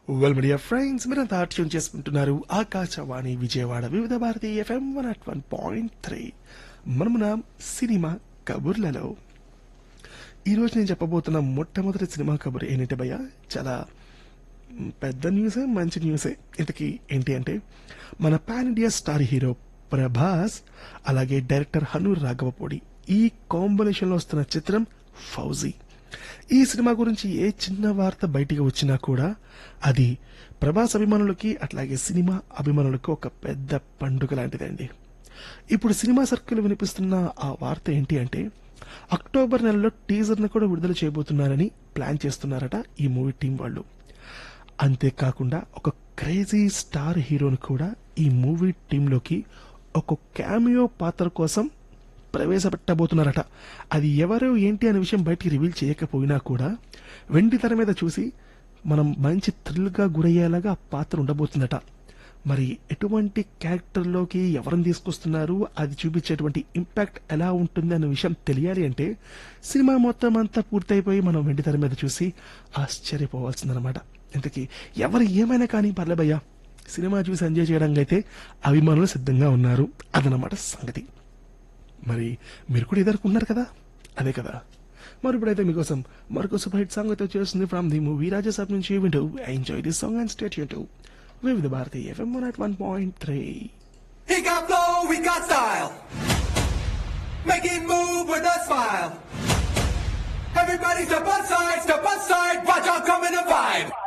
Well media friends మీరంతా tune చేసుకుంటున్నారు Akashvani Vijayawada Vividh Bharati FM one at one point three మనమున cinema కబుర్లలో ఈ రోజు నేను చెప్పబోతున్న మొట్టమొదటి సినిమా కబుర్ ఏంటంటే భయ్య చాలా మ్, పెద్ద న్యూసే మంచి న్యూసే ఇంతకీ ఏంటి అంటే మన pan India star hero Prabhas అలాగే డైరెక్టర్ హనూర్ రాఘవపూడి ఈ కాంబినేషన్ లో వస్తున్న చిత్రం ఫౌజీ ఈ సినిమా గురించి ఏ చిన్న వార్త బయటికి వచ్చినా కూడా అది ప్రభాస్ అభిమానులకి అట్లాగే సినిమా అభిమానులకు ఒక పెద్ద పండుగ లాంటిదండి ఇప్పుడు సినిమా సర్కిల్ వినిపిస్తున్న ఆ వార్త ఏంటి అంటే అక్టోబర్ నెలలో టీజర్ ను కూడా విడుదల చేయబోతున్నారని ప్లాన్ చేస్తున్నారట ఈ మూవీ టీం వాళ్ళు అంతేకాకుండా ఒక క్రేజీ స్టార్ హీరోని కూడా ఈ మూవీ టీంలోకి ఒక క్యామియో పాత్ర కోసం ప్రవేశపెట్టబోతున్నారట అది ఎవరు ఏంటి అనే విషయం బయటికి రివీల్ చేయకపోయినా కూడా వెండి తెర మీద చూసి మనం మంచి థ్రిల్గా గురయ్యేలాగా ఆ పాత్ర ఉండబోతుందట మరి ఎటువంటి క్యారెక్టర్లోకి ఎవరిని తీసుకొస్తున్నారు అది చూపించేటువంటి ఇంపాక్ట్ ఎలా ఉంటుంది అనే విషయం తెలియాలి అంటే సినిమా మొత్తం అంతా పూర్తయిపోయి మనం వెండి తెర మీద చూసి ఆశ్చర్యపోవాల్సిందనమాట ఇంతకీ ఎవరు ఏమైనా కానీ పర్లేబయ్యా సినిమా చూసి ఎంజాయ్ చేయడానికి అయితే అభిమానులు సిద్ధంగా ఉన్నారు అదనమాట సంగతి మరి మీరు కూడా ఎదుర్కొన్నారు కదా అదే కదా మరి ఇప్పుడైతే మీకోసం మరొక సూపర్ హిట్ సాంగ్ అయితే వచ్చేస్తుంది ఫ్రమ్ ది మూవీ రాజసాబ్ నుంచి వింటూ enjoy this song and state to Vividh Bharati FM one at one point three He got flow, we got style. Make it move with a smile. Everybody step aside, step aside, watch out coming to vibe.